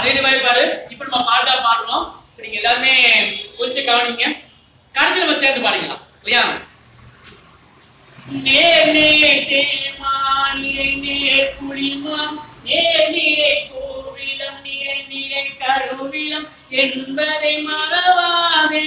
அலையிட வாய்ப்பாடு இப்ப நம்ம பாட்டா பாடுறோம் இப்ப நீங்க எல்லாருமே கொஞ்சம் கவனிங்க கடைசியில் நம்ம சேர்ந்து பாடிக்கலாம் இல்லையா நேர் நேர் தேமானிரை நேர் புலிமாம் நேர் நிறை கோவிலம் நிறை நிறை கருவிலம் என்பதை மறவாதே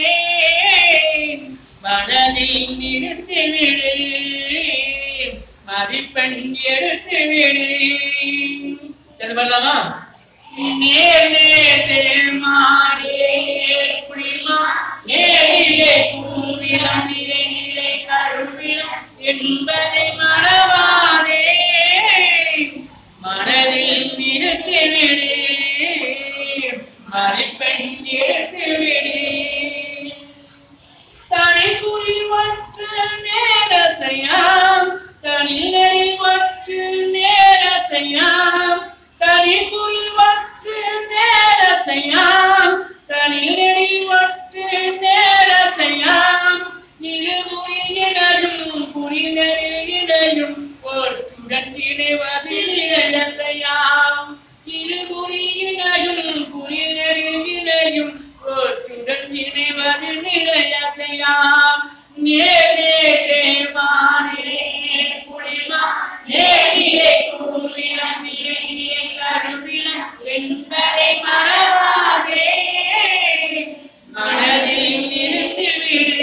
மனதில் நிறுத்திவிடு மதிப்பெண் எடுத்து விடு சேர்ந்து பாடலாமா நேர் நேர் தேமானிரை நேர் புலிமாம் நேர் நிறை கோவிலம் நிறை நிறை கருவிலம் என்பதை மறவாதே மனதில் நிறுத்திவிடு மதிப்பெண் எடுத்துவிடு தனி புரிவற்று நேரத்தையாம் தனிநெறி வற்று நேரத்தையாம் தனி புரிவற்று நேரத்தையாம் தனிநெறி வற்று நேரத்தையாம் இருமுறையினையும் புரிநெறியினையும் ஒற்றுடன் இணைவதில் இடையசையாம் இருமுறையினையும் புரிநெறியினையும் ஒற்றுடன் இணைவதில் இடையசையாம் நேரே தேவானே புலிமா நேரிலே கூவிலம் நிறைய கருவிலம் என்பதை மறவாதே மனதில் நிறுத்திவிடு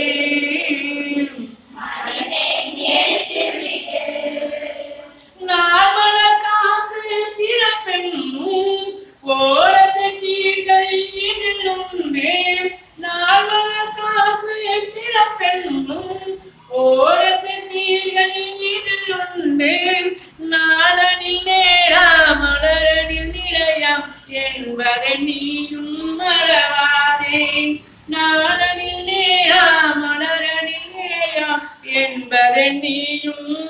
நார்மல காசு பிறப்பெண்ணும் ஓரத்து சீர்கள் இதில் உண்டு நார்மல காசு பிறப்பெண்ணும் ஓரத்து சீர்கள் இதில் உண்டு நாளனில் நேரா மலரனில் நிறையாம் என்பதை நீயும் மறவாதே நாளனில் நேரா மலரனில் நிறையாம் என்பதை நீயும்